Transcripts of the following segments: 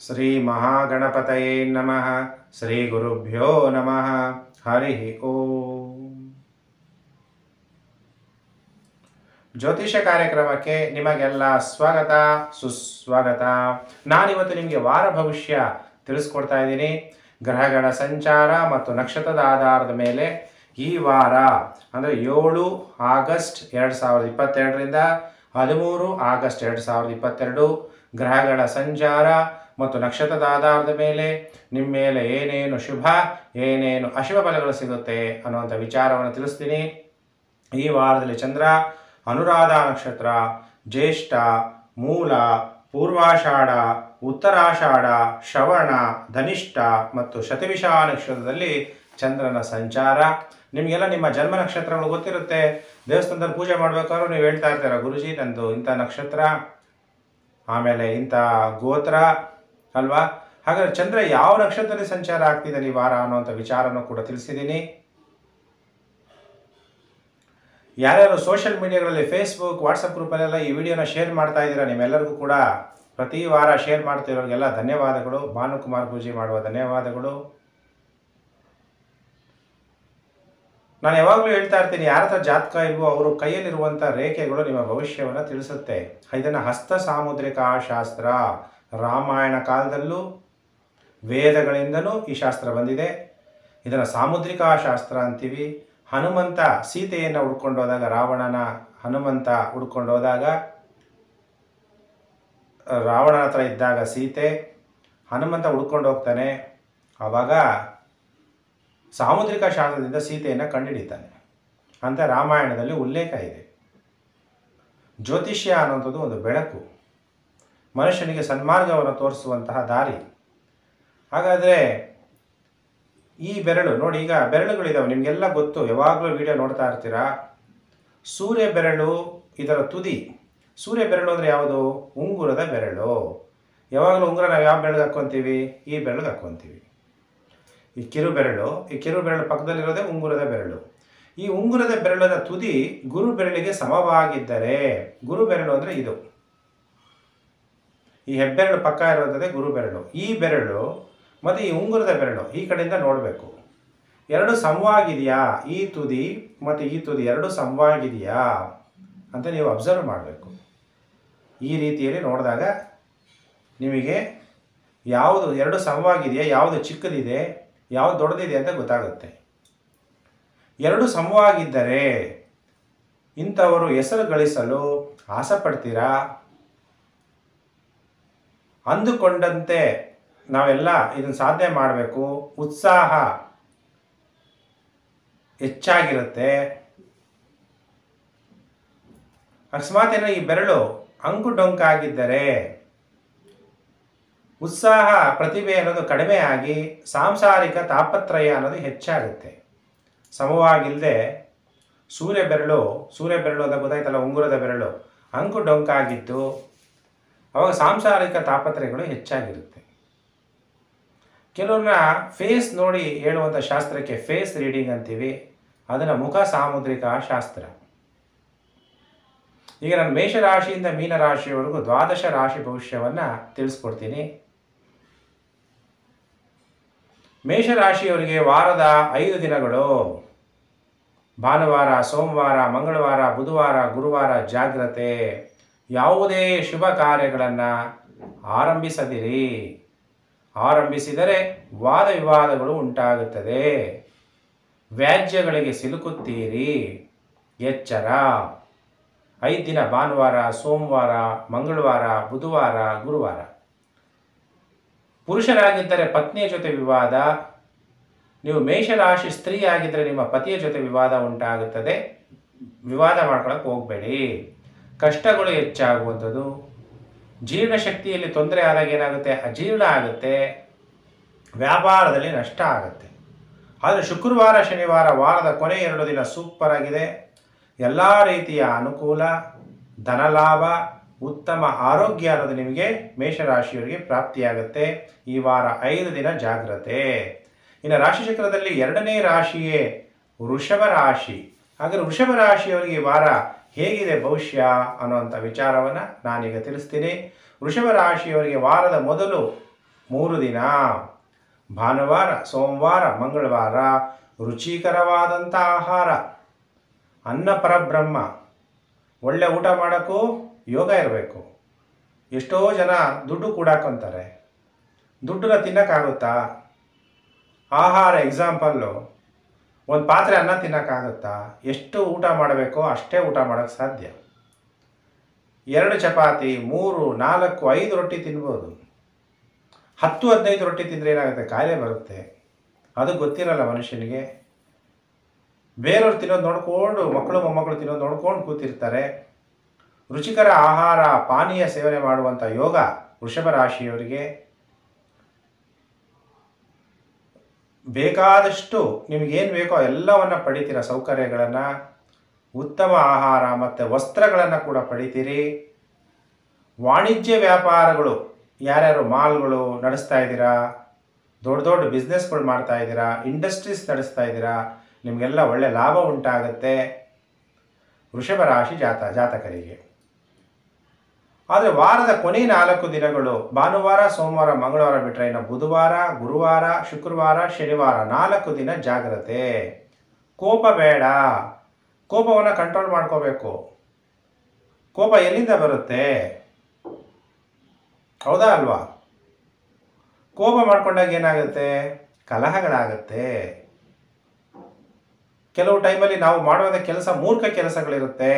ಶ್ರೀ ಮಹಾಗಣಪತಯೇ ನಮಃ ಶ್ರೀ ಗುರುಭ್ಯೋ ನಮಃ ಹರಿ ಓಂ ಜ್ಯೋತಿಷ ಕಾರ್ಯಕ್ರಮಕ್ಕೆ ನಿಮಗೆಲ್ಲ ಸ್ವಾಗತ ಸುಸ್ವಾಗತ ನಾನಿವತ್ತು ನಿಮಗೆ ವಾರ ಭವಿಷ್ಯ ತಿಳಿಸ್ಕೊಡ್ತಾ ಇದ್ದೀನಿ ಗ್ರಹಗಳ ಸಂಚಾರ ಮತ್ತು ನಕ್ಷತ್ರದ ಆಧಾರದ ಮೇಲೆ ಈ ವಾರ ಅಂದರೆ ಏಳು ಆಗಸ್ಟ್ ಎರಡು ಸಾವಿರದ ಇಪ್ಪತ್ತೆರಡರಿಂದ ಹದಿಮೂರು ಆಗಸ್ಟ್ ಎರಡು ಸಾವಿರದ ಇಪ್ಪತ್ತೆರಡು ಗ್ರಹಗಳ ಸಂಚಾರ ಮತ್ತು ನಕ್ಷತ್ರದ ಆಧಾರದ ಮೇಲೆ ನಿಮ್ಮ ಮೇಲೆ ಏನೇನು ಶುಭ ಏನೇನು ಅಶುಭ ಫಲಗಳು ಸಿಗುತ್ತೆ ಅನ್ನುವಂಥ ವಿಚಾರವನ್ನು ತಿಳಿಸ್ತೀನಿ ಈ ವಾರದಲ್ಲಿ ಚಂದ್ರ ಅನುರಾಧ ನಕ್ಷತ್ರ ಜ್ಯೇಷ್ಠ ಮೂಲ ಪೂರ್ವಾಷಾಢ ಉತ್ತರಾಷಾಢ ಶ್ರವಣ ಧನಿಷ್ಠ ಮತ್ತು ಶತವಿಷ ನಕ್ಷತ್ರದಲ್ಲಿ ಚಂದ್ರನ ಸಂಚಾರ ನಿಮಗೆಲ್ಲ ನಿಮ್ಮ ಜನ್ಮ ನಕ್ಷತ್ರಗಳು ಗೊತ್ತಿರುತ್ತೆ ದೇವಸ್ಥಾನದಲ್ಲಿ ಪೂಜೆ ಮಾಡಬೇಕಾದ್ರೂ ನೀವು ಹೇಳ್ತಾ ಇರ್ತೀರ ಗುರುಜಿ ನಂದು ಇಂಥ ನಕ್ಷತ್ರ ಆಮೇಲೆ ಇಂಥ ಗೋತ್ರ ಅಲ್ವಾ ಹಾಗಾದ್ರೆ ಚಂದ್ರ ಯಾವ ನಕ್ಷತ್ರದಲ್ಲಿ ಸಂಚಾರ ಆಗ್ತಿದೆ ಈ ವಾರ ಅನ್ನುವಂಥ ವಿಚಾರನೂ ಕೂಡ ತಿಳಿಸಿದ್ದೀನಿ ಯಾರ್ಯಾರು ಸೋಷಿಯಲ್ ಮೀಡಿಯಾಗಳಲ್ಲಿ ಫೇಸ್ಬುಕ್ ವಾಟ್ಸಪ್ ಗ್ರೂಪಲ್ಲೆಲ್ಲ ಈ ವಿಡಿಯೋನ ಶೇರ್ ಮಾಡ್ತಾ ಇದ್ದೀರಾ ನಿಮ್ಮೆಲ್ಲರಿಗೂ ಕೂಡ ಪ್ರತಿ ವಾರ ಶೇರ್ ಮಾಡ್ತಿರೋರಿಗೆಲ್ಲ ಧನ್ಯವಾದಗಳು ಭಾನುಕುಮಾರ್ ಪೂಜೆ ಮಾಡುವ ಧನ್ಯವಾದಗಳು ನಾನು ಯಾವಾಗಲೂ ಹೇಳ್ತಾ ಇರ್ತೀನಿ ಯಾರ ಹತ್ರ ಜಾತಕ ಇಲ್ವೋ ಅವರು ಕೈಯಲ್ಲಿರುವಂಥ ರೇಖೆಗಳು ನಿಮ್ಮ ಭವಿಷ್ಯವನ್ನು ತಿಳಿಸುತ್ತೆ ಇದನ್ನು ಹಸ್ತ ಸಾಮುದ್ರಿಕ ಶಾಸ್ತ್ರ ರಾಮಾಯಣ ಕಾಲದಲ್ಲೂ ವೇದಗಳಿಂದಲೂ ಈ ಶಾಸ್ತ್ರ ಬಂದಿದೆ ಇದನ್ನು ಸಾಮುದ್ರಿಕ ಶಾಸ್ತ್ರ ಅಂತೀವಿ ಹನುಮಂತ ಸೀತೆಯನ್ನು ಹುಡ್ಕೊಂಡು ಹೋದಾಗ ರಾವಣನ ಹನುಮಂತ ಹುಡ್ಕೊಂಡು ಹೋದಾಗ ರಾವಣನ ಹತ್ರ ಇದ್ದಾಗ ಸೀತೆ ಹನುಮಂತ ಹುಡ್ಕೊಂಡು ಹೋಗ್ತಾನೆ ಆವಾಗ ಸಾಮುದ್ರಿಕ ಶಾಸ್ತ್ರದಿಂದ ಸೀತೆಯನ್ನು ಕಂಡುಹಿಡಿತಾನೆ ಅಂತ ರಾಮಾಯಣದಲ್ಲಿ ಉಲ್ಲೇಖ ಇದೆ ಜ್ಯೋತಿಷ್ಯ ಅನ್ನುವಂಥದ್ದು ಒಂದು ಬೆಳಕು ಮನುಷ್ಯನಿಗೆ ಸನ್ಮಾರ್ಗವನ್ನು ತೋರಿಸುವಂತಹ ದಾರಿ ಹಾಗಾದರೆ ಈ ಬೆರಳು ನೋಡಿ ಈಗ ಬೆರಳುಗಳಿದಾವೆ ನಿಮಗೆಲ್ಲ ಗೊತ್ತು ಯಾವಾಗಲೂ ವಿಡಿಯೋ ನೋಡ್ತಾ ಇರ್ತೀರಾ ಸೂರ್ಯ ಬೆರಳು ಇದರ ತುದಿ ಸೂರ್ಯ ಬೆರಳು ಅಂದರೆ ಯಾವುದು ಉಂಗುರದ ಬೆರಳು ಯಾವಾಗಲೂ ಉಂಗುರ ನಾವು ಯಾವ ಬೆರಳಿಗೆ ಹಾಕ್ಕೊಂತೀವಿ ಈ ಬೆರಳಿಗೆ ಹಾಕ್ಕೊಂತೀವಿ ಈ ಕಿರು ಬೆರಳು ಈ ಕಿರು ಬೆರಳು ಪಕ್ಕದಲ್ಲಿರೋದೇ ಉಂಗುರದ ಬೆರಳು ಈ ಉಂಗುರದ ಬೆರಳಿನ ತುದಿ ಗುರು ಬೆರಳಿಗೆ ಸಮವಾಗಿದ್ದರೆ ಗುರು ಬೆರಳು ಅಂದರೆ ಇದು ಈ ಹೆಬ್ಬೆರಳು ಪಕ್ಕ ಇರುವಂಥದ್ದೇ ಗುರು ಬೆರಳು ಈ ಬೆರಳು ಮತ್ತು ಈ ಉಂಗುರದ ಬೆರಳು ಈ ಕಡೆಯಿಂದ ನೋಡಬೇಕು ಎರಡು ಸಮವಾಗಿದೆಯಾ ಈ ತುದಿ ಮತ್ತು ಈ ತುದಿ ಎರಡು ಸಮವಾಗಿದೆಯಾ ಅಂತ ನೀವು ಅಬ್ಸರ್ವ್ ಮಾಡಬೇಕು ಈ ರೀತಿಯಲ್ಲಿ ನೋಡಿದಾಗ ನಿಮಗೆ ಯಾವುದು ಎರಡು ಸಮವಾಗಿದೆಯಾ ಯಾವುದು ಚಿಕ್ಕದಿದೆ ಯಾವುದು ದೊಡ್ಡದಿದೆ ಅಂತ ಗೊತ್ತಾಗುತ್ತೆ ಎರಡು ಸಮವಾಗಿದ್ದರೆ ಇಂಥವರು ಹೆಸರು ಗಳಿಸಲು ಆಸೆ ಪಡ್ತೀರಾ ಅಂದುಕೊಂಡಂತೆ ನಾವೆಲ್ಲ ಇದನ್ನು ಸಾಧನೆ ಮಾಡಬೇಕು ಉತ್ಸಾಹ ಹೆಚ್ಚಾಗಿರುತ್ತೆ ಅಕಸ್ಮಾತ್ ಏನೋ ಈ ಬೆರಳು ಅಂಕು ಡೊಂಕಾಗಿದ್ದರೆ ಉತ್ಸಾಹ ಪ್ರತಿಭೆ ಅನ್ನೋದು ಕಡಿಮೆ ಆಗಿ ಸಾಂಸಾರಿಕ ತಾಪತ್ರಯ ಅನ್ನೋದು ಹೆಚ್ಚಾಗುತ್ತೆ ಸಮವಾಗಿಲ್ಲದೆ ಸೂರ್ಯ ಬೆರಳು ಸೂರ್ಯ ಬೆರಳು ಅಂತ ಗೊತ್ತಾಯ್ತಲ್ಲ ಉಂಗುರದ ಬೆರಳು ಅಂಕು ಡೊಂಕಾಗಿದ್ದು ಅವಾಗ ಸಾಂಸಾರಿಕ ತಾಪತ್ರಯಗಳು ಹೆಚ್ಚಾಗಿರುತ್ತೆ ಕೆಲವ್ರನ್ನ ಫೇಸ್ ನೋಡಿ ಹೇಳುವಂಥ ಶಾಸ್ತ್ರಕ್ಕೆ ಫೇಸ್ ರೀಡಿಂಗ್ ಅಂತೀವಿ ಅದನ್ನು ಮುಖ ಸಾಮುದ್ರಿಕ ಶಾಸ್ತ್ರ ಈಗ ನಾನು ಮೇಷರಾಶಿಯಿಂದ ಮೀನರಾಶಿಯವರೆಗೂ ದ್ವಾದಶ ರಾಶಿ ಭವಿಷ್ಯವನ್ನು ತಿಳಿಸ್ಕೊಡ್ತೀನಿ ಮೇಷರಾಶಿಯವರಿಗೆ ವಾರದ ಐದು ದಿನಗಳು ಭಾನುವಾರ ಸೋಮವಾರ ಮಂಗಳವಾರ ಬುಧವಾರ ಗುರುವಾರ ಜಾಗ್ರತೆ ಯಾವುದೇ ಶುಭ ಕಾರ್ಯಗಳನ್ನು ಆರಂಭಿಸದಿರಿ ಆರಂಭಿಸಿದರೆ ವಾದ ವಿವಾದಗಳು ಉಂಟಾಗುತ್ತದೆ ವ್ಯಾಜ್ಯಗಳಿಗೆ ಸಿಲುಕುತ್ತೀರಿ ಎಚ್ಚರ ಐದು ದಿನ ಭಾನುವಾರ ಸೋಮವಾರ ಮಂಗಳವಾರ ಬುಧವಾರ ಗುರುವಾರ ಪುರುಷರಾಗಿದ್ದರೆ ಪತ್ನಿಯ ಜೊತೆ ವಿವಾದ ನೀವು ಮೇಷರಾಶಿ ಸ್ತ್ರೀ ಆಗಿದ್ದರೆ ನಿಮ್ಮ ಪತಿಯ ಜೊತೆ ವಿವಾದ ಉಂಟಾಗುತ್ತದೆ ವಿವಾದ ಮಾಡ್ಕೊಳಕ್ಕೆ ಹೋಗಬೇಡಿ ಕಷ್ಟಗಳು ಹೆಚ್ಚಾಗುವಂಥದ್ದು ಜೀರ್ಣಶಕ್ತಿಯಲ್ಲಿ ತೊಂದರೆ ಆದಾಗ ಏನಾಗುತ್ತೆ ಅಜೀರ್ಣ ಆಗುತ್ತೆ ವ್ಯಾಪಾರದಲ್ಲಿ ನಷ್ಟ ಆಗುತ್ತೆ ಆದರೆ ಶುಕ್ರವಾರ ಶನಿವಾರ ವಾರದ ಕೊನೆ ಎರಡು ದಿನ ಸೂಪರ್ ಆಗಿದೆ ಎಲ್ಲ ರೀತಿಯ ಅನುಕೂಲ ಧನಲಾಭ ಉತ್ತಮ ಆರೋಗ್ಯ ಅನ್ನೋದು ನಿಮಗೆ ಮೇಷರಾಶಿಯವರಿಗೆ ಪ್ರಾಪ್ತಿಯಾಗುತ್ತೆ ಈ ವಾರ ಐದು ದಿನ ಜಾಗ್ರತೆ ಇನ್ನು ರಾಶಿಚಕ್ರದಲ್ಲಿ ಎರಡನೇ ರಾಶಿಯೇ ವೃಷಭ ರಾಶಿ ಹಾಗಾದ್ರೆ ವೃಷಭ ರಾಶಿಯವರಿಗೆ ಈ ವಾರ ಹೇಗಿದೆ ಭವಿಷ್ಯ ಅನ್ನುವಂಥ ವಿಚಾರವನ್ನು ನಾನೀಗ ತಿಳಿಸ್ತೀನಿ ವೃಷಭ ರಾಶಿಯವರಿಗೆ ವಾರದ ಮೊದಲು ಮೂರು ದಿನ ಭಾನುವಾರ ಸೋಮವಾರ ಮಂಗಳವಾರ ರುಚಿಕರವಾದಂಥ ಆಹಾರ ಅನ್ನ ಪರಬ್ರಹ್ಮ ಒಳ್ಳೆ ಊಟ ಮಾಡೋಕ್ಕೂ ಯೋಗ ಇರಬೇಕು ಎಷ್ಟೋ ಜನ ದುಡ್ಡು ಕೂಡಾಕೊಂತಾರೆ ದುಡ್ಡನ್ನ ತಿನ್ನೋಕ್ಕಾಗುತ್ತಾ ಆಹಾರ ಎಕ್ಸಾಂಪಲ್ಲು ಒಂದು ಪಾತ್ರೆ ಅನ್ನ ತಿನ್ನೋಕ್ಕಾಗುತ್ತಾ ಎಷ್ಟು ಊಟ ಮಾಡಬೇಕೋ ಅಷ್ಟೇ ಊಟ ಮಾಡೋಕ್ಕೆ ಸಾಧ್ಯ ಎರಡು ಚಪಾತಿ ಮೂರು ನಾಲ್ಕು ಐದು ರೊಟ್ಟಿ ತಿನ್ಬೋದು ಹತ್ತು ಹದಿನೈದು ರೊಟ್ಟಿ ತಿಂದರೆ ಏನಾಗುತ್ತೆ ಕಾಯಿಲೆ ಬರುತ್ತೆ ಅದು ಗೊತ್ತಿರಲ್ಲ ಮನುಷ್ಯನಿಗೆ ಬೇರೆಯವ್ರು ತಿನ್ನೋದು ನೋಡ್ಕೊಂಡು ಮಕ್ಕಳು ಮೊಮ್ಮಕ್ಕಳು ತಿನ್ನೋದು ನೋಡ್ಕೊಂಡು ಕೂತಿರ್ತಾರೆ ರುಚಿಕರ ಆಹಾರ ಪಾನೀಯ ಸೇವನೆ ಮಾಡುವಂಥ ಯೋಗ ವೃಷಭ ರಾಶಿಯವರಿಗೆ ಬೇಕಾದಷ್ಟು ನಿಮಗೇನು ಬೇಕೋ ಎಲ್ಲವನ್ನು ಪಡಿತೀರ ಸೌಕರ್ಯಗಳನ್ನು ಉತ್ತಮ ಆಹಾರ ಮತ್ತು ವಸ್ತ್ರಗಳನ್ನು ಕೂಡ ಪಡಿತೀರಿ ವಾಣಿಜ್ಯ ವ್ಯಾಪಾರಗಳು ಯಾರ್ಯಾರು ಮಾಲ್ಗಳು ನಡೆಸ್ತಾ ಇದ್ದೀರಾ ದೊಡ್ಡ ದೊಡ್ಡ ಬಿಸ್ನೆಸ್ಗಳು ಮಾಡ್ತಾ ಇದ್ದೀರಾ ಇಂಡಸ್ಟ್ರೀಸ್ ನಡೆಸ್ತಾ ಇದ್ದೀರಾ ನಿಮಗೆಲ್ಲ ಒಳ್ಳೆ ಲಾಭ ಉಂಟಾಗುತ್ತೆ ವೃಷಭ ರಾಶಿ ಜಾತ ಜಾತಕರಿಗೆ ಆದರೆ ವಾರದ ಕೊನೆ ನಾಲ್ಕು ದಿನಗಳು ಭಾನುವಾರ ಸೋಮವಾರ ಮಂಗಳವಾರ ಬಿಟ್ಟರೆ ಇನ್ನು ಬುಧವಾರ ಗುರುವಾರ ಶುಕ್ರವಾರ ಶನಿವಾರ ನಾಲ್ಕು ದಿನ ಜಾಗ್ರತೆ ಕೋಪ ಬೇಡ ಕೋಪವನ್ನು ಕಂಟ್ರೋಲ್ ಮಾಡ್ಕೋಬೇಕು ಕೋಪ ಎಲ್ಲಿಂದ ಬರುತ್ತೆ ಹೌದಾ ಅಲ್ವಾ ಕೋಪ ಮಾಡ್ಕೊಂಡಾಗ ಏನಾಗುತ್ತೆ ಕಲಹಗಳಾಗುತ್ತೆ ಕೆಲವು ಟೈಮಲ್ಲಿ ನಾವು ಮಾಡುವಂಥ ಕೆಲಸ ಮೂರ್ಖ ಕೆಲಸಗಳಿರುತ್ತೆ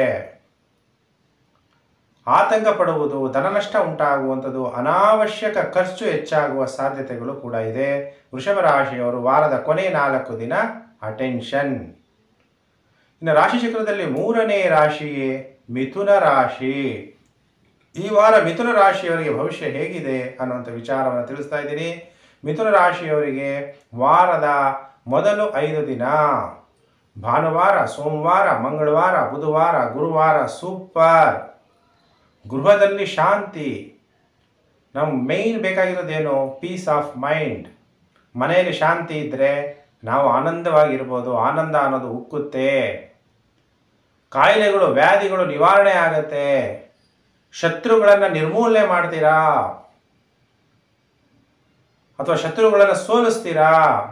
ಆತಂಕ ಪಡುವುದು ಧನನಷ್ಟ ಉಂಟಾಗುವಂಥದ್ದು ಅನಾವಶ್ಯಕ ಖರ್ಚು ಹೆಚ್ಚಾಗುವ ಸಾಧ್ಯತೆಗಳು ಕೂಡ ಇದೆ ವೃಷಭ ರಾಶಿಯವರು ವಾರದ ಕೊನೆ ನಾಲ್ಕು ದಿನ ಅಟೆನ್ಷನ್ ಇನ್ನು ರಾಶಿ ಚಕ್ರದಲ್ಲಿ ಮೂರನೇ ರಾಶಿಯೇ ಮಿಥುನ ರಾಶಿ ಈ ವಾರ ಮಿಥುನ ರಾಶಿಯವರಿಗೆ ಭವಿಷ್ಯ ಹೇಗಿದೆ ಅನ್ನುವಂಥ ವಿಚಾರವನ್ನು ತಿಳಿಸ್ತಾ ಇದ್ದೀನಿ ಮಿಥುನ ರಾಶಿಯವರಿಗೆ ವಾರದ ಮೊದಲು ಐದು ದಿನ ಭಾನುವಾರ ಸೋಮವಾರ ಮಂಗಳವಾರ ಬುಧವಾರ ಗುರುವಾರ ಸೂಪರ್ ಗೃಹದಲ್ಲಿ ಶಾಂತಿ ನಮ್ಮ ಮೇಯ್ನ್ ಬೇಕಾಗಿರೋದೇನು ಪೀಸ್ ಆಫ್ ಮೈಂಡ್ ಮನೆಯಲ್ಲಿ ಶಾಂತಿ ಇದ್ದರೆ ನಾವು ಆನಂದವಾಗಿರ್ಬೋದು ಆನಂದ ಅನ್ನೋದು ಉಕ್ಕುತ್ತೆ ಕಾಯಿಲೆಗಳು ವ್ಯಾಧಿಗಳು ನಿವಾರಣೆ ಆಗತ್ತೆ ಶತ್ರುಗಳನ್ನು ನಿರ್ಮೂಲನೆ ಮಾಡ್ತೀರಾ ಅಥವಾ ಶತ್ರುಗಳನ್ನು ಸೋಲಿಸ್ತೀರಾ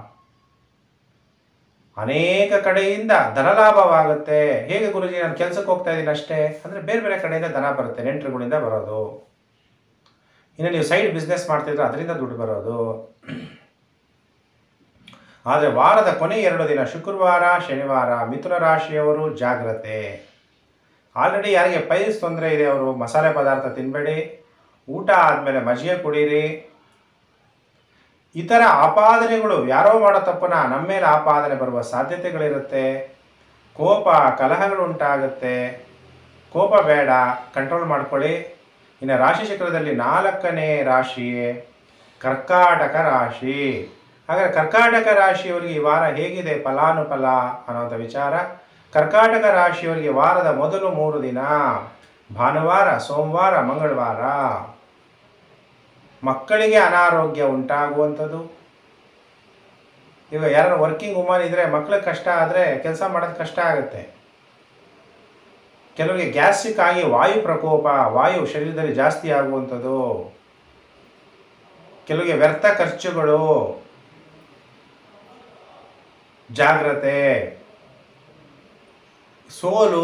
ಅನೇಕ ಕಡೆಯಿಂದ ಧನಲಾಭವಾಗುತ್ತೆ ಹೇಗೆ ಗುರುಜಿ ನಾನು ಕೆಲಸಕ್ಕೆ ಹೋಗ್ತಾ ಇದ್ದೀನಿ ಅಷ್ಟೇ ಅಂದರೆ ಬೇರೆ ಬೇರೆ ಕಡೆಯಿಂದ ಧನ ಬರುತ್ತೆ ನೆಂಟರುಗಳಿಂದ ಬರೋದು ಇನ್ನು ನೀವು ಸೈಡ್ ಬಿಸ್ನೆಸ್ ಮಾಡ್ತಿದ್ರೆ ಅದರಿಂದ ದುಡ್ಡು ಬರೋದು ಆದರೆ ವಾರದ ಕೊನೆ ಎರಡು ದಿನ ಶುಕ್ರವಾರ ಶನಿವಾರ ಮಿಥುನ ರಾಶಿಯವರು ಜಾಗ್ರತೆ ಆಲ್ರೆಡಿ ಯಾರಿಗೆ ಪೈಲ್ಸ್ ತೊಂದರೆ ಇದೆ ಅವರು ಮಸಾಲೆ ಪದಾರ್ಥ ತಿನ್ನಬೇಡಿ ಊಟ ಆದಮೇಲೆ ಮಜ್ಜಿಗೆ ಕುಡೀರಿ ಇತರ ಆಪಾದನೆಗಳು ಯಾರೋ ಮಾಡೋ ತಪ್ಪನ ನಮ್ಮ ಮೇಲೆ ಆಪಾದನೆ ಬರುವ ಸಾಧ್ಯತೆಗಳಿರುತ್ತೆ ಕೋಪ ಕಲಹಗಳು ಉಂಟಾಗುತ್ತೆ ಕೋಪ ಬೇಡ ಕಂಟ್ರೋಲ್ ಮಾಡ್ಕೊಳ್ಳಿ ಇನ್ನು ರಾಶಿ ಚಕ್ರದಲ್ಲಿ ನಾಲ್ಕನೇ ರಾಶಿಯೇ ಕರ್ಕಾಟಕ ರಾಶಿ ಹಾಗಾದ್ರೆ ಕರ್ಕಾಟಕ ರಾಶಿಯವರಿಗೆ ಈ ವಾರ ಹೇಗಿದೆ ಫಲಾನುಫಲ ಅನ್ನೋಂಥ ವಿಚಾರ ಕರ್ಕಾಟಕ ರಾಶಿಯವರಿಗೆ ವಾರದ ಮೊದಲು ಮೂರು ದಿನ ಭಾನುವಾರ ಸೋಮವಾರ ಮಂಗಳವಾರ ಮಕ್ಕಳಿಗೆ ಅನಾರೋಗ್ಯ ಉಂಟಾಗುವಂಥದ್ದು ಈಗ ಯಾರು ವರ್ಕಿಂಗ್ ವುಮನ್ ಇದ್ದರೆ ಮಕ್ಳಿಗೆ ಕಷ್ಟ ಆದರೆ ಕೆಲಸ ಮಾಡೋದು ಕಷ್ಟ ಆಗುತ್ತೆ ಕೆಲವರಿಗೆ ಗ್ಯಾಸ್ಟ್ರಿಕ್ ಆಗಿ ವಾಯು ಪ್ರಕೋಪ ವಾಯು ಶರೀರದಲ್ಲಿ ಜಾಸ್ತಿ ಆಗುವಂಥದ್ದು ಕೆಲವರಿಗೆ ವ್ಯರ್ಥ ಖರ್ಚುಗಳು ಜಾಗ್ರತೆ ಸೋಲು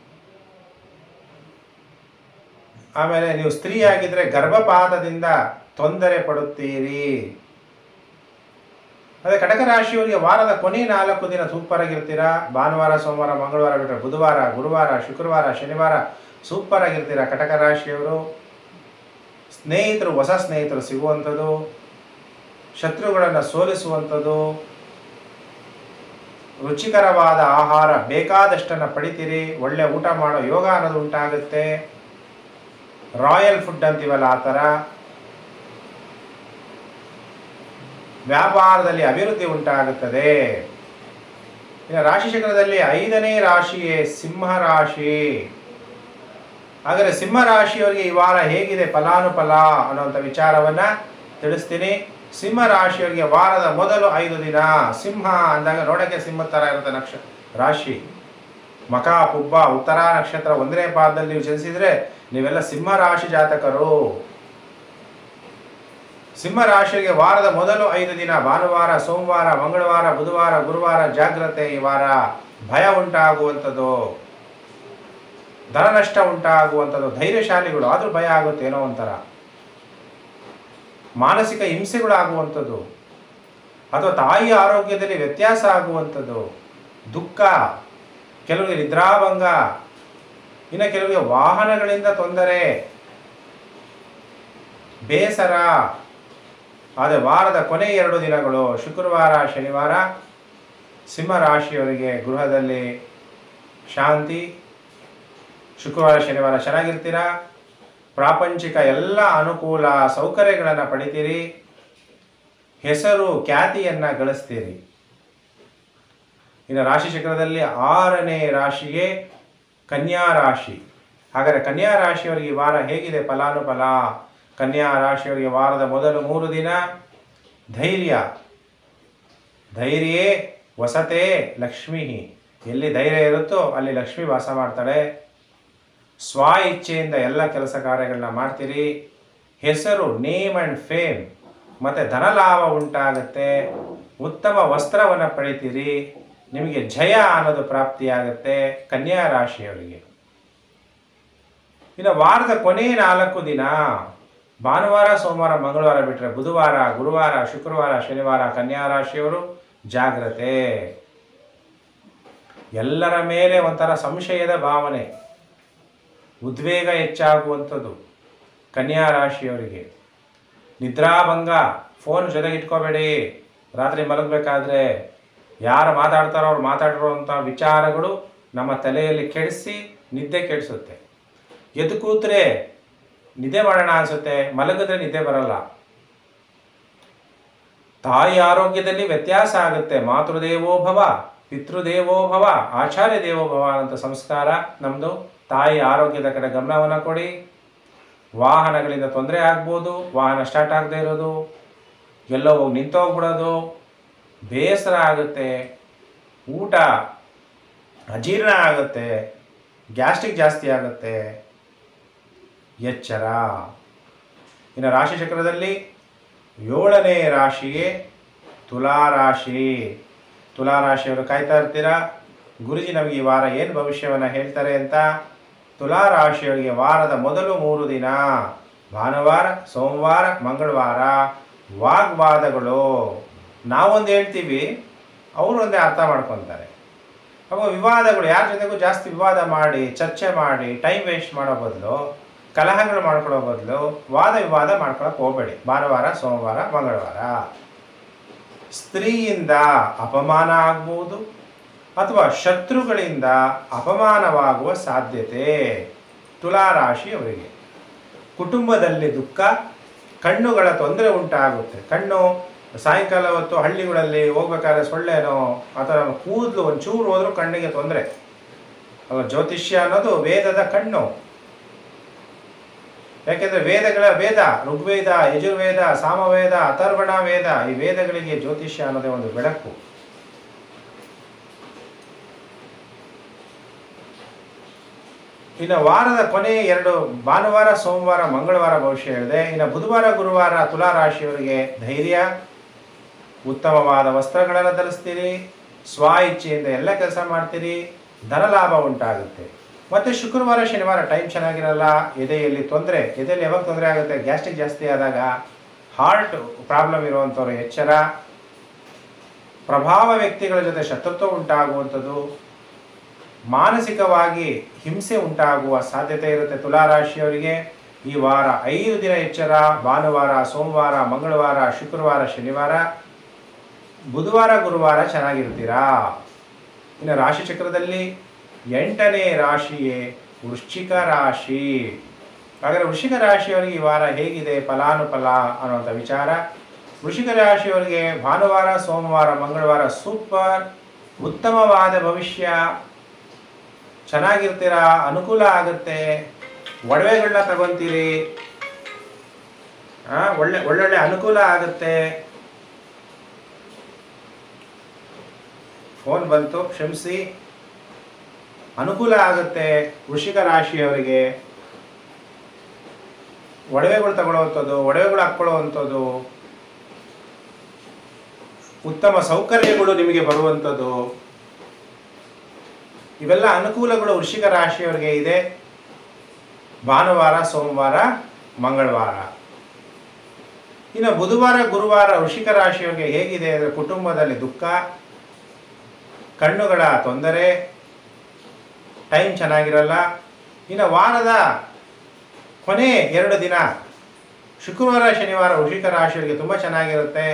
ಆಮೇಲೆ ನೀವು ಸ್ತ್ರೀ ಆಗಿದ್ರೆ ಗರ್ಭಪಾತದಿಂದ ತೊಂದರೆ ಪಡುತ್ತೀರಿ ಅದೇ ಕಟಕ ರಾಶಿಯವರಿಗೆ ವಾರದ ಕೊನೆ ನಾಲ್ಕು ದಿನ ಸೂಪರ್ ಆಗಿರ್ತೀರಾ ಭಾನುವಾರ ಸೋಮವಾರ ಮಂಗಳವಾರ ಬಿಟ್ಟರೆ ಬುಧವಾರ ಗುರುವಾರ ಶುಕ್ರವಾರ ಶನಿವಾರ ಸೂಪರ್ ಆಗಿರ್ತೀರಾ ಕಟಕ ರಾಶಿಯವರು ಸ್ನೇಹಿತರು ಹೊಸ ಸ್ನೇಹಿತರು ಸಿಗುವಂಥದ್ದು ಶತ್ರುಗಳನ್ನು ಸೋಲಿಸುವಂಥದ್ದು ರುಚಿಕರವಾದ ಆಹಾರ ಬೇಕಾದಷ್ಟನ್ನು ಪಡಿತೀರಿ ಒಳ್ಳೆ ಊಟ ಮಾಡೋ ಯೋಗ ಅನ್ನೋದು ಉಂಟಾಗುತ್ತೆ ರಾಯಲ್ ಫುಡ್ ಅಂತೀವಲ್ಲ ಆ ಥರ ವ್ಯಾಪಾರದಲ್ಲಿ ಅಭಿವೃದ್ಧಿ ಉಂಟಾಗುತ್ತದೆ ಇನ್ನು ರಾಶಿ ಚಕ್ರದಲ್ಲಿ ಐದನೇ ರಾಶಿಯೇ ಸಿಂಹ ರಾಶಿ ಹಾಗಾದರೆ ಸಿಂಹ ರಾಶಿಯವರಿಗೆ ಈ ವಾರ ಹೇಗಿದೆ ಫಲಾನುಫಲ ಅನ್ನುವಂಥ ವಿಚಾರವನ್ನ ತಿಳಿಸ್ತೀನಿ ಸಿಂಹ ರಾಶಿಯವರಿಗೆ ವಾರದ ಮೊದಲು ಐದು ದಿನ ಸಿಂಹ ಅಂದಾಗ ನೋಡಕ್ಕೆ ಸಿಂಹ ಥರ ಇರುತ್ತೆ ನಕ್ಷ ರಾಶಿ ಮಕ ಪುಬ್ಬ ಉತ್ತರ ನಕ್ಷತ್ರ ಒಂದನೇ ಪಾದದಲ್ಲಿ ನೀವು ಜನಿಸಿದ್ರೆ ನೀವೆಲ್ಲ ಸಿಂಹ ರಾಶಿ ಜಾತಕರು ಸಿಂಹ ರಾಶಿಗೆ ವಾರದ ಮೊದಲು ಐದು ದಿನ ಭಾನುವಾರ ಸೋಮವಾರ ಮಂಗಳವಾರ ಬುಧವಾರ ಗುರುವಾರ ಜಾಗ್ರತೆ ಈ ವಾರ ಭಯ ಉಂಟಾಗುವಂಥದ್ದು ಧನ ನಷ್ಟ ಉಂಟಾಗುವಂಥದ್ದು ಧೈರ್ಯಶಾಲಿಗಳು ಆದರೂ ಭಯ ಆಗುತ್ತೆ ಏನೋ ಒಂಥರ ಮಾನಸಿಕ ಹಿಂಸೆಗಳಾಗುವಂಥದ್ದು ಅಥವಾ ತಾಯಿಯ ಆರೋಗ್ಯದಲ್ಲಿ ವ್ಯತ್ಯಾಸ ಆಗುವಂಥದ್ದು ದುಃಖ ಕೆಲವರಿಗೆ ನಿದ್ರಾಭಂಗ ಇನ್ನು ಕೆಲವರಿಗೆ ವಾಹನಗಳಿಂದ ತೊಂದರೆ ಬೇಸರ ಆದರೆ ವಾರದ ಕೊನೆ ಎರಡು ದಿನಗಳು ಶುಕ್ರವಾರ ಶನಿವಾರ ಸಿಂಹ ರಾಶಿಯವರಿಗೆ ಗೃಹದಲ್ಲಿ ಶಾಂತಿ ಶುಕ್ರವಾರ ಶನಿವಾರ ಚೆನ್ನಾಗಿರ್ತೀರಾ ಪ್ರಾಪಂಚಿಕ ಎಲ್ಲ ಅನುಕೂಲ ಸೌಕರ್ಯಗಳನ್ನು ಪಡಿತೀರಿ ಹೆಸರು ಖ್ಯಾತಿಯನ್ನು ಗಳಿಸ್ತೀರಿ ಇನ್ನು ರಾಶಿ ಚಕ್ರದಲ್ಲಿ ಆರನೇ ರಾಶಿಗೆ ಕನ್ಯಾ ರಾಶಿ ಹಾಗಾದರೆ ಕನ್ಯಾ ರಾಶಿಯವರಿಗೆ ಈ ವಾರ ಹೇಗಿದೆ ಫಲಾನುಫಲ ಕನ್ಯಾ ರಾಶಿಯವರಿಗೆ ವಾರದ ಮೊದಲು ಮೂರು ದಿನ ಧೈರ್ಯ ಧೈರ್ಯೇ ವಸತೆ ಲಕ್ಷ್ಮೀ ಎಲ್ಲಿ ಧೈರ್ಯ ಇರುತ್ತೋ ಅಲ್ಲಿ ಲಕ್ಷ್ಮಿ ವಾಸ ಮಾಡ್ತಾಳೆ ಸ್ವ ಇಚ್ಛೆಯಿಂದ ಎಲ್ಲ ಕೆಲಸ ಕಾರ್ಯಗಳನ್ನ ಮಾಡ್ತೀರಿ ಹೆಸರು ನೇಮ್ ಆ್ಯಂಡ್ ಫೇಮ್ ಮತ್ತು ಧನಲಾಭ ಉಂಟಾಗುತ್ತೆ ಉತ್ತಮ ವಸ್ತ್ರವನ್ನು ಪಡಿತೀರಿ ನಿಮಗೆ ಜಯ ಅನ್ನೋದು ಪ್ರಾಪ್ತಿಯಾಗುತ್ತೆ ಕನ್ಯಾ ರಾಶಿಯವರಿಗೆ ಇನ್ನು ವಾರದ ಕೊನೆ ನಾಲ್ಕು ದಿನ ಭಾನುವಾರ ಸೋಮವಾರ ಮಂಗಳವಾರ ಬಿಟ್ಟರೆ ಬುಧವಾರ ಗುರುವಾರ ಶುಕ್ರವಾರ ಶನಿವಾರ ಕನ್ಯಾ ರಾಶಿಯವರು ಜಾಗ್ರತೆ ಎಲ್ಲರ ಮೇಲೆ ಒಂಥರ ಸಂಶಯದ ಭಾವನೆ ಉದ್ವೇಗ ಹೆಚ್ಚಾಗುವಂಥದ್ದು ಕನ್ಯಾ ರಾಶಿಯವರಿಗೆ ನಿದ್ರಾಭಂಗ ಫೋನ್ ಜೊತೆಗೆ ಇಟ್ಕೋಬೇಡಿ ರಾತ್ರಿ ಮಲಗಬೇಕಾದ್ರೆ ಯಾರು ಮಾತಾಡ್ತಾರೋ ಅವ್ರು ಮಾತಾಡಿರುವಂಥ ವಿಚಾರಗಳು ನಮ್ಮ ತಲೆಯಲ್ಲಿ ಕೆಡಿಸಿ ನಿದ್ದೆ ಕೆಡಿಸುತ್ತೆ ಎದ್ದು ಕೂತ್ರೆ ನಿದ್ದೆ ಮಾಡೋಣ ಅನಿಸುತ್ತೆ ಮಲಗಿದ್ರೆ ನಿದ್ದೆ ಬರಲ್ಲ ತಾಯಿ ಆರೋಗ್ಯದಲ್ಲಿ ವ್ಯತ್ಯಾಸ ಆಗುತ್ತೆ ಮಾತೃದೇವೋಭವ ಪಿತೃದೇವೋಭವ ಆಚಾರ್ಯ ದೇವೋಭವ ಅಂತ ಸಂಸ್ಕಾರ ನಮ್ಮದು ತಾಯಿ ಆರೋಗ್ಯದ ಕಡೆ ಗಮನವನ್ನು ಕೊಡಿ ವಾಹನಗಳಿಂದ ತೊಂದರೆ ಆಗ್ಬೋದು ವಾಹನ ಸ್ಟಾರ್ಟ್ ಆಗದೆ ಇರೋದು ಎಲ್ಲೋ ಹೋಗಿ ನಿಂತೋಗ್ಬಿಡೋದು ಬೇಸರ ಆಗುತ್ತೆ ಊಟ ಅಜೀರ್ಣ ಆಗುತ್ತೆ ಗ್ಯಾಸ್ಟ್ರಿಕ್ ಜಾಸ್ತಿ ಆಗುತ್ತೆ ಎಚ್ಚರ ಇನ್ನು ರಾಶಿ ಚಕ್ರದಲ್ಲಿ ಏಳನೇ ರಾಶಿಗೆ ತುಲಾ ರಾಶಿ ತುಲಾ ರಾಶಿಯವರು ಕಾಯ್ತಾ ಇರ್ತೀರಾ ಗುರುಜಿ ನಮಗೆ ಈ ವಾರ ಏನು ಭವಿಷ್ಯವನ್ನು ಹೇಳ್ತಾರೆ ಅಂತ ತುಲಾ ರಾಶಿಯವರಿಗೆ ವಾರದ ಮೊದಲು ಮೂರು ದಿನ ಭಾನುವಾರ ಸೋಮವಾರ ಮಂಗಳವಾರ ವಾಗ್ವಾದಗಳು ನಾವೊಂದು ಹೇಳ್ತೀವಿ ಅವರು ಒಂದೇ ಅರ್ಥ ಮಾಡ್ಕೊತಾರೆ ಅವಾಗ ವಿವಾದಗಳು ಯಾರ ಜೊತೆಗೂ ಜಾಸ್ತಿ ವಿವಾದ ಮಾಡಿ ಚರ್ಚೆ ಮಾಡಿ ಟೈಮ್ ವೇಸ್ಟ್ ಮಾಡೋ ಬದಲು ಕಲಹಗಳು ಮಾಡ್ಕೊಳ್ಳೋ ಬದಲು ವಾದ ವಿವಾದ ಮಾಡ್ಕೊಳಕ್ಕೆ ಹೋಗಬೇಡಿ ಭಾನುವಾರ ಸೋಮವಾರ ಮಂಗಳವಾರ ಸ್ತ್ರೀಯಿಂದ ಅಪಮಾನ ಆಗ್ಬೋದು ಅಥವಾ ಶತ್ರುಗಳಿಂದ ಅಪಮಾನವಾಗುವ ಸಾಧ್ಯತೆ ತುಲಾರಾಶಿ ಅವರಿಗೆ ಕುಟುಂಬದಲ್ಲಿ ದುಃಖ ಕಣ್ಣುಗಳ ತೊಂದರೆ ಉಂಟಾಗುತ್ತೆ ಕಣ್ಣು ಸಾಯಂಕಾಲ ಹೊತ್ತು ಹಳ್ಳಿಗಳಲ್ಲಿ ಹೋಗ್ಬೇಕಾದ್ರೆ ಸೊಳ್ಳೆನೋ ಅಥವಾ ಕೂದಲು ಒಂಚೂರು ಹೋದ್ರೂ ಕಣ್ಣಿಗೆ ತೊಂದರೆ ಅವಾಗ ಜ್ಯೋತಿಷ್ಯ ಅನ್ನೋದು ವೇದದ ಕಣ್ಣು ಯಾಕೆಂದ್ರೆ ವೇದಗಳ ವೇದ ಋಗ್ವೇದ ಯಜುರ್ವೇದ ಸಾಮವೇದ ಅಥರ್ವಣ ವೇದ ಈ ವೇದಗಳಿಗೆ ಜ್ಯೋತಿಷ್ಯ ಅನ್ನೋದೇ ಒಂದು ಬೆಳಕು ಇನ್ನು ವಾರದ ಕೊನೆ ಎರಡು ಭಾನುವಾರ ಸೋಮವಾರ ಮಂಗಳವಾರ ಭವಿಷ್ಯ ಹೇಳಿದೆ ಇನ್ನು ಬುಧವಾರ ಗುರುವಾರ ತುಲಾ ರಾಶಿಯವರಿಗೆ ಧೈರ್ಯ ಉತ್ತಮವಾದ ವಸ್ತ್ರಗಳನ್ನು ಧರಿಸ್ತೀರಿ ಸ್ವ ಇಚ್ಛೆಯಿಂದ ಎಲ್ಲ ಕೆಲಸ ಮಾಡ್ತೀರಿ ಧನಲಾಭ ಉಂಟಾಗುತ್ತೆ ಮತ್ತು ಶುಕ್ರವಾರ ಶನಿವಾರ ಟೈಮ್ ಚೆನ್ನಾಗಿರಲ್ಲ ಎದೆಯಲ್ಲಿ ತೊಂದರೆ ಎದೆಯಲ್ಲಿ ಯಾವಾಗ ತೊಂದರೆ ಆಗುತ್ತೆ ಗ್ಯಾಸ್ಟ್ರಿಕ್ ಜಾಸ್ತಿ ಆದಾಗ ಹಾರ್ಟ್ ಪ್ರಾಬ್ಲಮ್ ಇರುವಂಥವ್ರು ಎಚ್ಚರ ಪ್ರಭಾವ ವ್ಯಕ್ತಿಗಳ ಜೊತೆ ಶತ್ರುತ್ವ ಉಂಟಾಗುವಂಥದ್ದು ಮಾನಸಿಕವಾಗಿ ಹಿಂಸೆ ಉಂಟಾಗುವ ಸಾಧ್ಯತೆ ಇರುತ್ತೆ ತುಲಾರಾಶಿಯವರಿಗೆ ಈ ವಾರ ಐದು ದಿನ ಎಚ್ಚರ ಭಾನುವಾರ ಸೋಮವಾರ ಮಂಗಳವಾರ ಶುಕ್ರವಾರ ಶನಿವಾರ ಬುಧವಾರ ಗುರುವಾರ ಚೆನ್ನಾಗಿರ್ತೀರಾ ಇನ್ನು ರಾಶಿ ಚಕ್ರದಲ್ಲಿ ಎಂಟನೇ ರಾಶಿಯೇ ವೃಶ್ಚಿಕ ರಾಶಿ ಹಾಗಾದರೆ ವೃಶ್ಚಿಕ ರಾಶಿಯವರಿಗೆ ಈ ವಾರ ಹೇಗಿದೆ ಫಲಾನುಫಲ ಅನ್ನುವಂಥ ವಿಚಾರ ವೃಶ್ಚಿಕ ರಾಶಿಯವರಿಗೆ ಭಾನುವಾರ ಸೋಮವಾರ ಮಂಗಳವಾರ ಸೂಪರ್ ಉತ್ತಮವಾದ ಭವಿಷ್ಯ ಚೆನ್ನಾಗಿರ್ತೀರಾ ಅನುಕೂಲ ಆಗುತ್ತೆ ಒಡವೆಗಳನ್ನ ತಗೊಂತೀರಿ ಆ, ಒಳ್ಳೆ ಒಳ್ಳೊಳ್ಳೆ ಅನುಕೂಲ ಆಗುತ್ತೆ ಫೋನ್ ಬಂತು ಕ್ಷಮಿಸಿ ಅನುಕೂಲ ಆಗುತ್ತೆ ವೃಷಿಕ ರಾಶಿಯವರಿಗೆ ಒಡವೆಗಳು ತಗೊಳ್ಳುವಂಥದ್ದು ಒಡವೆಗಳು ಹಾಕ್ಕೊಳ್ಳುವಂಥದ್ದು ಉತ್ತಮ ಸೌಕರ್ಯಗಳು ನಿಮಗೆ ಬರುವಂಥದ್ದು ಇವೆಲ್ಲ ಅನುಕೂಲಗಳು ವೃಶ್ಚಿಕ ರಾಶಿಯವರಿಗೆ ಇದೆ ಭಾನುವಾರ ಸೋಮವಾರ ಮಂಗಳವಾರ ಇನ್ನು ಬುಧವಾರ ಗುರುವಾರ ವೃಶ್ಚಿಕ ರಾಶಿಯವರಿಗೆ ಹೇಗಿದೆ ಅಂದರೆ ಕುಟುಂಬದಲ್ಲಿ ದುಃಖ ಕಣ್ಣುಗಳ ತೊಂದರೆ ಟೈಮ್ ಚೆನ್ನಾಗಿರಲ್ಲ ಇನ್ನು ವಾರದ ಕೊನೆ ಎರಡು ದಿನ ಶುಕ್ರವಾರ ಶನಿವಾರ ವೃಷಿಕ ರಾಶಿಯವರಿಗೆ ತುಂಬ ಚೆನ್ನಾಗಿರುತ್ತೆ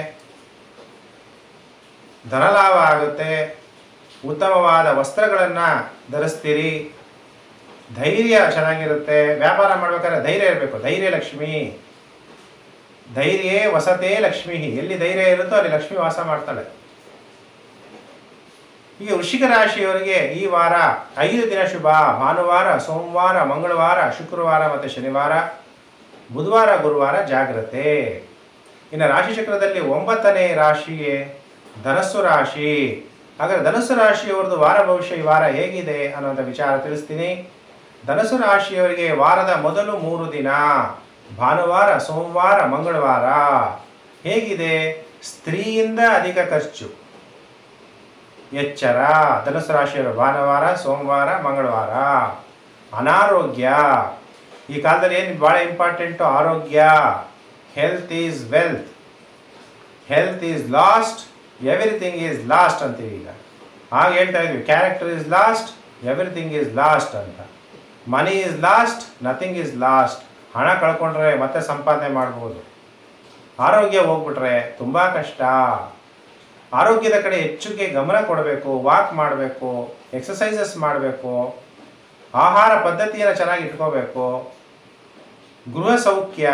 ಧನಲಾಭ ಆಗುತ್ತೆ ಉತ್ತಮವಾದ ವಸ್ತ್ರಗಳನ್ನು ಧರಿಸ್ತೀರಿ ಧೈರ್ಯ ಚೆನ್ನಾಗಿರುತ್ತೆ ವ್ಯಾಪಾರ ಮಾಡ್ಬೇಕಾದ್ರೆ ಧೈರ್ಯ ಇರಬೇಕು ಧೈರ್ಯ ಲಕ್ಷ್ಮಿ ಧೈರ್ಯ ವಸತೇ ಲಕ್ಷ್ಮಿ ಎಲ್ಲಿ ಧೈರ್ಯ ಇರುತ್ತೋ ಅಲ್ಲಿ ಲಕ್ಷ್ಮಿ ವಾಸ ಮಾಡ್ತಾಳೆ ಈಗ ವೃಶ್ಚಿಕ ರಾಶಿಯವರಿಗೆ ಈ ವಾರ ಐದು ದಿನ ಶುಭ ಭಾನುವಾರ ಸೋಮವಾರ ಮಂಗಳವಾರ ಶುಕ್ರವಾರ ಮತ್ತು ಶನಿವಾರ ಬುಧವಾರ ಗುರುವಾರ ಜಾಗ್ರತೆ ಇನ್ನು ರಾಶಿಚಕ್ರದಲ್ಲಿ ಒಂಬತ್ತನೇ ರಾಶಿಯೇ ಧನಸ್ಸು ರಾಶಿ ಹಾಗಾದ್ರೆ ಧನಸ್ಸು ರಾಶಿಯವರದು ವಾರ ಭವಿಷ್ಯ ಈ ವಾರ ಹೇಗಿದೆ ಅನ್ನುವಂಥ ವಿಚಾರ ತಿಳಿಸ್ತೀನಿ ಧನಸ್ಸು ರಾಶಿಯವರಿಗೆ ವಾರದ ಮೊದಲು ಮೂರು ದಿನ ಭಾನುವಾರ ಸೋಮವಾರ ಮಂಗಳವಾರ ಹೇಗಿದೆ ಸ್ತ್ರೀಯಿಂದ ಅಧಿಕ ಖರ್ಚು ಎಚ್ಚರ ಧನುಸು ರಾಶಿಯವರು ಭಾನುವಾರ ಸೋಮವಾರ ಮಂಗಳವಾರ ಅನಾರೋಗ್ಯ ಈ ಕಾಲದಲ್ಲಿ ಏನು ಭಾಳ ಇಂಪಾರ್ಟೆಂಟು ಆರೋಗ್ಯ health is wealth health is lost everything is lost ಅಂತೀವಿ ಈಗ ಆಗ ಹೇಳ್ತಾ ಇದ್ವಿ character is lost everything is lost ಅಂತ money is lost nothing is lost ಹಣ ಕಳ್ಕೊಂಡ್ರೆ ಮತ್ತೆ ಸಂಪಾದನೆ ಮಾಡ್ಬೋದು ಆರೋಗ್ಯ ಹೋಗ್ಬಿಟ್ರೆ ತುಂಬ ಕಷ್ಟ ಆರೋಗ್ಯದ ಕಡೆ ಹೆಚ್ಚಿಗೆ ಗಮನ ಕೊಡಬೇಕು ವಾಕ್ ಮಾಡಬೇಕು ಎಕ್ಸಸೈಸಸ್ ಮಾಡಬೇಕು ಆಹಾರ ಪದ್ಧತಿಯನ್ನು ಚೆನ್ನಾಗಿ ಇಟ್ಕೋಬೇಕು ಗೃಹ ಸೌಖ್ಯ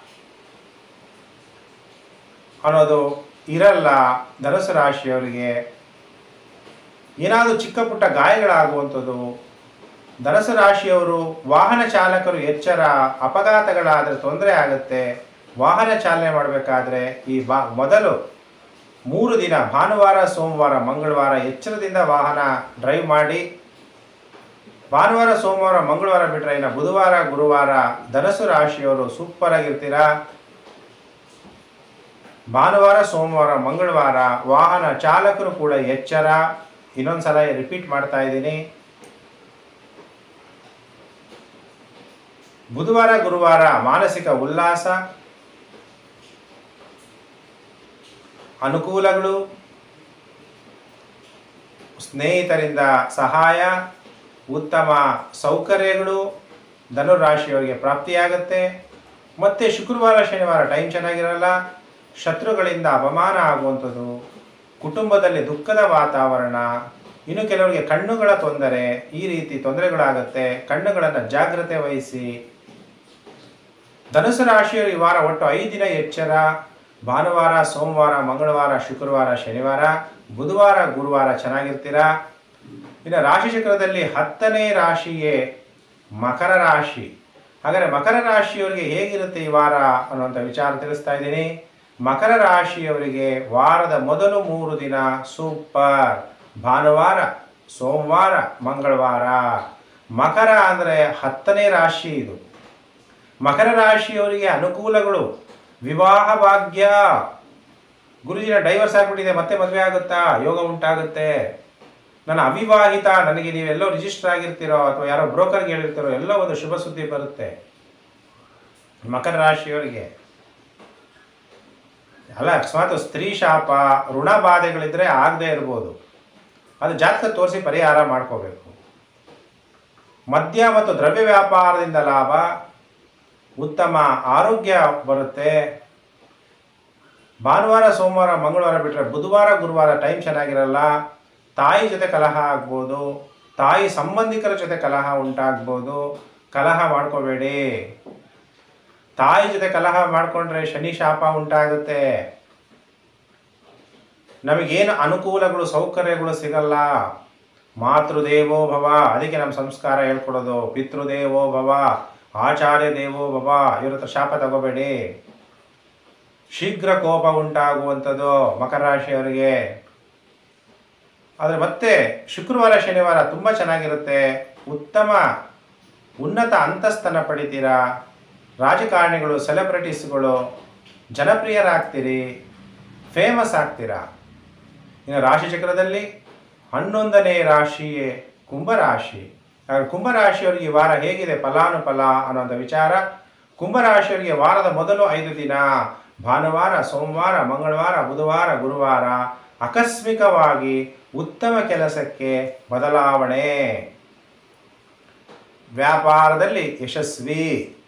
ಅನ್ನೋದು ಇರಲ್ಲ ಧನುಸು ರಾಶಿಯವರಿಗೆ ಏನಾದರೂ ಚಿಕ್ಕ ಪುಟ್ಟ ಗಾಯಗಳಾಗುವಂಥದ್ದು ಧನುಸು ರಾಶಿಯವರು ವಾಹನ ಚಾಲಕರು ಎಚ್ಚರ ಅಪಘಾತಗಳಾದರೆ ತೊಂದರೆ ಆಗುತ್ತೆ ವಾಹನ ಚಾಲನೆ ಮಾಡಬೇಕಾದ್ರೆ ಈ ಬಾ ಮೊದಲು ಮೂರು ದಿನ ಭಾನುವಾರ ಸೋಮವಾರ ಮಂಗಳವಾರ ಎಚ್ಚರದಿಂದ ವಾಹನ ಡ್ರೈವ್ ಮಾಡಿ ಭಾನುವಾರ ಸೋಮವಾರ ಮಂಗಳವಾರ ಬಿಟ್ಟರೆ ಇನ್ನು ಬುಧವಾರ ಗುರುವಾರ ಧನಸು ರಾಶಿಯವರು ಸೂಪರ್ ಆಗಿರ್ತೀರಾ ಭಾನುವಾರ ಸೋಮವಾರ ಮಂಗಳವಾರ ವಾಹನ ಚಾಲಕರು ಕೂಡ ಎಚ್ಚರ ಇನ್ನೊಂದ್ಸಲ ರಿಪೀಟ್ ಮಾಡ್ತಾ ಇದ್ದೀನಿ ಬುಧವಾರ ಗುರುವಾರ ಮಾನಸಿಕ ಉಲ್ಲಾಸ ಅನುಕೂಲಗಳು ಸ್ನೇಹಿತರಿಂದ ಸಹಾಯ ಉತ್ತಮ ಸೌಕರ್ಯಗಳು ಧನುರಾಶಿಯವರಿಗೆ ಪ್ರಾಪ್ತಿಯಾಗುತ್ತೆ ಮತ್ತು ಶುಕ್ರವಾರ ಶನಿವಾರ ಟೈಮ್ ಚೆನ್ನಾಗಿರಲ್ಲ ಶತ್ರುಗಳಿಂದ ಅಪಮಾನ ಆಗುವಂಥದ್ದು ಕುಟುಂಬದಲ್ಲಿ ದುಃಖದ ವಾತಾವರಣ ಇನ್ನು ಕೆಲವರಿಗೆ ಕಣ್ಣುಗಳ ತೊಂದರೆ ಈ ರೀತಿ ತೊಂದರೆಗಳಾಗುತ್ತೆ ಕಣ್ಣುಗಳನ್ನು ಜಾಗ್ರತೆ ವಹಿಸಿ ಧನುಸು ರಾಶಿಯವರು ಈ ವಾರ ಒಟ್ಟು ಐದು ದಿನ ಎಚ್ಚರ ಭಾನುವಾರ ಸೋಮವಾರ ಮಂಗಳವಾರ ಶುಕ್ರವಾರ ಶನಿವಾರ ಬುಧವಾರ ಗುರುವಾರ ಚೆನ್ನಾಗಿರ್ತೀರಾ ಇನ್ನು ರಾಶಿ ಚಕ್ರದಲ್ಲಿ ಹತ್ತನೇ ರಾಶಿಯೇ ಮಕರ ರಾಶಿ ಹಾಗಾದರೆ ಮಕರ ರಾಶಿಯವರಿಗೆ ಹೇಗಿರುತ್ತೆ ಈ ವಾರ ಅನ್ನುವಂಥ ವಿಚಾರ ತಿಳಿಸ್ತಾ ಇದ್ದೀನಿ ಮಕರ ರಾಶಿಯವರಿಗೆ ವಾರದ ಮೊದಲು ಮೂರು ದಿನ ಸೂಪರ್ ಭಾನುವಾರ ಸೋಮವಾರ ಮಂಗಳವಾರ ಮಕರ ಅಂದರೆ ಹತ್ತನೇ ರಾಶಿ ಇದು ಮಕರ ರಾಶಿಯವರಿಗೆ ಅನುಕೂಲಗಳು ವಿವಾಹ ಭಾಗ್ಯ ಗುರುಜಿನ ಡೈವರ್ಸ್ ಆಗಿಬಿಟ್ಟಿದೆ ಮತ್ತೆ ಮದುವೆ ಆಗುತ್ತಾ ಯೋಗ ಉಂಟಾಗುತ್ತೆ ನನ್ನ ಅವಿವಾಹಿತ ನನಗೆ ನೀವೆಲ್ಲೋ ರಿಜಿಸ್ಟರ್ ಆಗಿರ್ತೀರೋ ಅಥವಾ ಯಾರೋ ಬ್ರೋಕರ್ಗೆ ಹೇಳಿರ್ತೀರೋ ಎಲ್ಲೋ ಒಂದು ಶುಭ ಸುದ್ದಿ ಬರುತ್ತೆ ಮಕರ ರಾಶಿಯವರಿಗೆ ಅಲ್ಲ ಅಕಸ್ಮಾತ್ ಸ್ತ್ರೀ ಶಾಪ ಋಣ ಬಾಧೆಗಳಿದ್ರೆ ಆಗದೆ ಇರ್ಬೋದು ಅದು ಜಾತಕ ತೋರಿಸಿ ಪರಿಹಾರ ಮಾಡ್ಕೋಬೇಕು ಮದ್ಯ ಮತ್ತು ದ್ರವ್ಯ ವ್ಯಾಪಾರದಿಂದ ಲಾಭ ಉತ್ತಮ ಆರೋಗ್ಯ ಬರುತ್ತೆ ಭಾನುವಾರ ಸೋಮವಾರ ಮಂಗಳವಾರ ಬಿಟ್ಟರೆ ಬುಧವಾರ ಗುರುವಾರ ಟೈಮ್ ಚೆನ್ನಾಗಿರಲ್ಲ ತಾಯಿ ಜೊತೆ ಕಲಹ ಆಗ್ಬೋದು ತಾಯಿ ಸಂಬಂಧಿಕರ ಜೊತೆ ಕಲಹ ಉಂಟಾಗ್ಬೋದು ಕಲಹ ಮಾಡ್ಕೋಬೇಡಿ ತಾಯಿ ಜೊತೆ ಕಲಹ ಮಾಡಿಕೊಂಡ್ರೆ ಶನಿ ಶಾಪ ಉಂಟಾಗುತ್ತೆ ನಮಗೇನು ಅನುಕೂಲಗಳು ಸೌಕರ್ಯಗಳು ಸಿಗಲ್ಲ ಮಾತೃದೇವೋ ಭವ ಅದಕ್ಕೆ ನಮ್ಮ ಸಂಸ್ಕಾರ ಹೇಳ್ಕೊಡೋದು ಪಿತೃದೇವೋ ಭವ ಆಚಾರ್ಯ ದೇವೋ ಭವ ಇವ್ರ ಹತ್ರ ಶಾಪ ತಗೋಬೇಡಿ ಶೀಘ್ರ ಕೋಪ ಉಂಟಾಗುವಂಥದ್ದು ಮಕರ ರಾಶಿಯವರಿಗೆ ಆದರೆ ಮತ್ತೆ ಶುಕ್ರವಾರ ಶನಿವಾರ ತುಂಬ ಚೆನ್ನಾಗಿರುತ್ತೆ ಉತ್ತಮ ಉನ್ನತ ಅಂತಸ್ತನ್ನು ಪಡಿತೀರಾ ರಾಜಕಾರಣಿಗಳು ಸೆಲೆಬ್ರಿಟೀಸ್ಗಳು ಜನಪ್ರಿಯರಾಗ್ತೀರಿ ಫೇಮಸ್ ಆಗ್ತೀರಾ ಇನ್ನು ರಾಶಿಚಕ್ರದಲ್ಲಿ ಹನ್ನೊಂದನೇ ರಾಶಿಯೇ ಕುಂಭರಾಶಿ ಹಾಗಾದ್ರೆ ಕುಂಭರಾಶಿಯವರಿಗೆ ಈ ವಾರ ಹೇಗಿದೆ ಫಲಾನುಫಲ ಅನ್ನೋಂಥ ವಿಚಾರ ಕುಂಭರಾಶಿಯವರಿಗೆ ವಾರದ ಮೊದಲು ಐದು ದಿನ ಭಾನುವಾರ ಸೋಮವಾರ ಮಂಗಳವಾರ ಬುಧವಾರ ಗುರುವಾರ ಆಕಸ್ಮಿಕವಾಗಿ ಉತ್ತಮ ಕೆಲಸಕ್ಕೆ ಬದಲಾವಣೆ ವ್ಯಾಪಾರದಲ್ಲಿ ಯಶಸ್ವಿ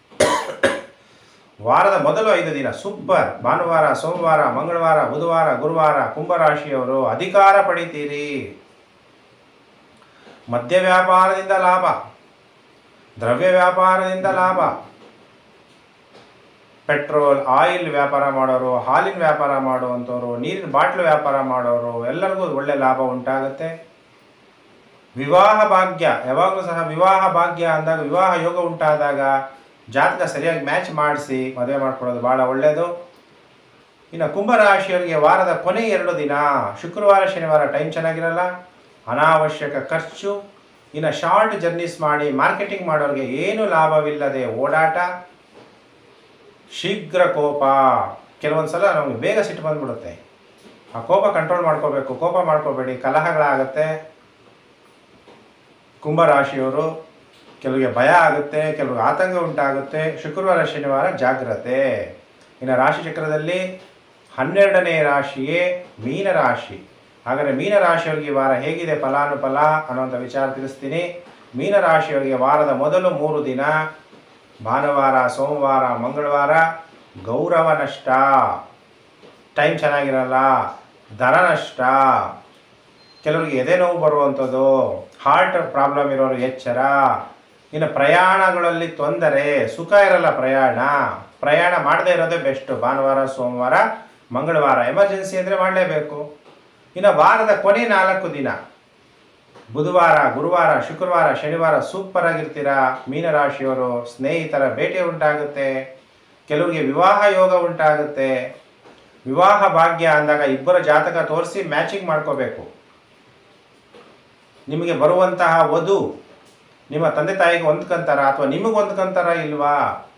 ವಾರದ ಮೊದಲು ಐದು ದಿನ ಸೂಪರ್ ಭಾನುವಾರ ಸೋಮವಾರ ಮಂಗಳವಾರ ಬುಧವಾರ ಗುರುವಾರ ಕುಂಭರಾಶಿಯವರು ಅಧಿಕಾರ ಪಡಿತೀರಿ ಮದ್ಯ ವ್ಯಾಪಾರದಿಂದ ಲಾಭ ದ್ರವ್ಯ ವ್ಯಾಪಾರದಿಂದ ಲಾಭ ಪೆಟ್ರೋಲ್ ಆಯಿಲ್ ವ್ಯಾಪಾರ ಮಾಡೋರು ಹಾಲಿನ ವ್ಯಾಪಾರ ಮಾಡುವಂಥವ್ರು ನೀರಿನ ಬಾಟ್ಲು ವ್ಯಾಪಾರ ಮಾಡೋರು ಎಲ್ಲರಿಗೂ ಒಳ್ಳೆ ಲಾಭ ಉಂಟಾಗುತ್ತೆ ವಿವಾಹ ಭಾಗ್ಯ ಯಾವಾಗಲೂ ಸಹ ವಿವಾಹ ಭಾಗ್ಯ ಅಂದಾಗ ವಿವಾಹ ಯೋಗ ಉಂಟಾದಾಗ ಜಾತಕ ಸರಿಯಾಗಿ ಮ್ಯಾಚ್ ಮಾಡಿಸಿ ಮದುವೆ ಮಾಡ್ಕೊಳ್ಳೋದು ಭಾಳ ಒಳ್ಳೆಯದು ಇನ್ನು ಕುಂಭರಾಶಿಯವರಿಗೆ ವಾರದ ಕೊನೆ ಎರಡು ದಿನ ಶುಕ್ರವಾರ ಶನಿವಾರ ಟೈಮ್ ಚೆನ್ನಾಗಿರಲ್ಲ ಅನಾವಶ್ಯಕ ಖರ್ಚು ಇನ್ನು ಶಾರ್ಟ್ ಜರ್ನೀಸ್ ಮಾಡಿ ಮಾರ್ಕೆಟಿಂಗ್ ಮಾಡೋರಿಗೆ ಏನು ಲಾಭವಿಲ್ಲದೆ ಓಡಾಟ ಶೀಘ್ರ ಕೋಪ ಕೆಲವೊಂದು ಸಲ ನಮಗೆ ಬೇಗ ಸಿಟ್ಟು ಬಂದ್ಬಿಡುತ್ತೆ ಆ ಕೋಪ ಕಂಟ್ರೋಲ್ ಮಾಡ್ಕೋಬೇಕು ಕೋಪ ಮಾಡ್ಕೋಬೇಡಿ ಕಲಹಗಳಾಗತ್ತೆ ಕುಂಭರಾಶಿಯವರು ಕೆಲವರಿಗೆ ಭಯ ಆಗುತ್ತೆ ಕೆಲವ್ರಿಗೆ ಆತಂಕ ಉಂಟಾಗುತ್ತೆ ಶುಕ್ರವಾರ ಶನಿವಾರ ಜಾಗ್ರತೆ ಇನ್ನು ರಾಶಿ ಚಕ್ರದಲ್ಲಿ ಹನ್ನೆರಡನೇ ರಾಶಿಯೇ ಮೀನರಾಶಿ ಹಾಗಾದರೆ ಮೀನರಾಶಿಯವರಿಗೆ ಈ ವಾರ ಹೇಗಿದೆ ಫಲಾನುಫಲ ಅನ್ನೋಂಥ ವಿಚಾರ ತಿಳಿಸ್ತೀನಿ ಮೀನರಾಶಿಯವರಿಗೆ ವಾರದ ಮೊದಲು ಮೂರು ದಿನ ಭಾನುವಾರ ಸೋಮವಾರ ಮಂಗಳವಾರ ಗೌರವ ನಷ್ಟ ಟೈಮ್ ಚೆನ್ನಾಗಿರಲ್ಲ ದರ ನಷ್ಟ ಕೆಲವರಿಗೆ ಎದೆ ನೋವು ಬರುವಂಥದ್ದು ಹಾರ್ಟ್ ಪ್ರಾಬ್ಲಮ್ ಇರೋರು ಎಚ್ಚರ ಇನ್ನು ಪ್ರಯಾಣಗಳಲ್ಲಿ ತೊಂದರೆ ಸುಖ ಇರಲ್ಲ ಪ್ರಯಾಣ ಪ್ರಯಾಣ ಮಾಡದೇ ಇರೋದೇ ಬೆಸ್ಟು ಭಾನುವಾರ ಸೋಮವಾರ ಮಂಗಳವಾರ ಎಮರ್ಜೆನ್ಸಿ ಅಂದರೆ ಮಾಡಲೇಬೇಕು ಇನ್ನು ವಾರದ ಕೊನೆ ನಾಲ್ಕು ದಿನ ಬುಧವಾರ ಗುರುವಾರ ಶುಕ್ರವಾರ ಶನಿವಾರ ಸೂಪರ್ ಆಗಿರ್ತೀರಾ ಮೀನರಾಶಿಯವರು ಸ್ನೇಹಿತರ ಭೇಟಿ ಉಂಟಾಗುತ್ತೆ ಕೆಲವರಿಗೆ ವಿವಾಹ ಯೋಗ ಉಂಟಾಗುತ್ತೆ ವಿವಾಹ ಭಾಗ್ಯ ಅಂದಾಗ ಇಬ್ಬರ ಜಾತಕ ತೋರಿಸಿ ಮ್ಯಾಚಿಂಗ್ ಮಾಡ್ಕೋಬೇಕು ನಿಮಗೆ ಬರುವಂತಹ ವಧು ನಿಮ್ಮ ತಂದೆ ತಾಯಿಗೆ ಹೊಂದ್ಕಂತಾರ ಅಥವಾ ನಿಮಗೆ ಹೊಂದ್ಕಂತಾರ ಇಲ್ವಾ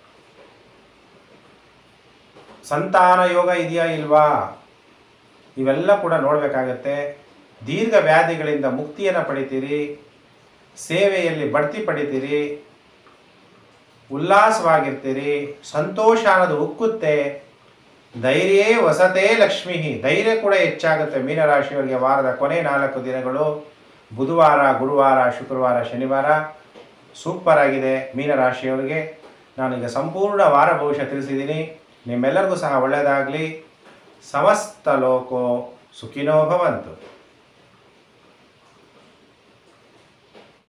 ಸಂತಾನ ಯೋಗ ಇದೆಯಾ ಇಲ್ವಾ ಇವೆಲ್ಲ ಕೂಡ ನೋಡಬೇಕಾಗತ್ತೆ ದೀರ್ಘ ವ್ಯಾಧಿಗಳಿಂದ ಮುಕ್ತಿಯನ್ನು ಪಡಿತೀರಿ ಸೇವೆಯಲ್ಲಿ ಬಡ್ತಿ ಪಡಿತೀರಿ ಉಲ್ಲಾಸವಾಗಿರ್ತೀರಿ ಸಂತೋಷ ಅನ್ನೋದು ಉಕ್ಕುತ್ತೆ ಧೈರ್ಯೇ ವಸತೇ ಲಕ್ಷ್ಮಿ ಧೈರ್ಯ ಕೂಡ ಹೆಚ್ಚಾಗುತ್ತೆ ಮೀನರಾಶಿಯವರಿಗೆ ವಾರದ ಕೊನೆ ನಾಲ್ಕು ದಿನಗಳು ಬುಧವಾರ ಗುರುವಾರ ಶುಕ್ರವಾರ ಶನಿವಾರ ಸೂಪರ್ ಆಗಿದೆ ಮೀನರಾಶಿಯವರಿಗೆ ನಾನೀಗ ಸಂಪೂರ್ಣ ವಾರ ಭವಿಷ್ಯ ತಿಳಿಸಿದ್ದೀನಿ ನಿಮ್ಮೆಲ್ಲರಿಗೂ ಸಹ ಒಳ್ಳೆಯದಾಗಲಿ ಸಮಸ್ತ ಲೋಕೋ ಸುಖಿನೋ ಭವಂತು